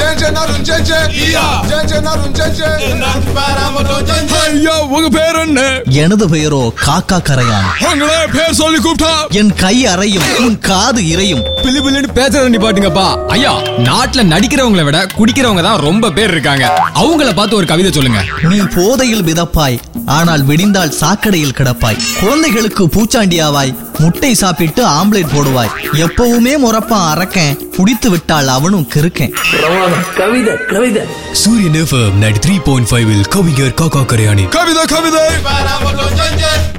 ஐயா உங்க பேர் என்ன எனது பெயரோ காக்கா கரையான் உங்களே பேர் சொல்லி கூப்பிட்டா என் கை அறையும் உன் காது இறையும் பிளி பிளின்னு பேசுறத நிப்பாட்டுங்கப்பா ஐயா நாட்டுல நடிக்கிறவங்கள விட குடிக்கிறவங்க தான் ரொம்ப பேர் இருக்காங்க அவங்கள பார்த்து ஒரு கவிதை சொல்லுங்க நீ போதையில் மிதப்பாய் ஆனால் விடிந்தால் சாக்கடையில் கிடப்பாய் குழந்தைகளுக்கு பூச்சாண்டியாவாய் முட்டை சாப்பிட்டு ஆம்லேட் போடுவாய் எப்பவுமே முறப்பான் அரக்கன் குடித்து விட்டால் அவனும் கிறுக்கேன் கவிதை கவிதை Suryan FM ninety three point five கவிஞர் காக்கா கரையாணி கவிதை கவிதை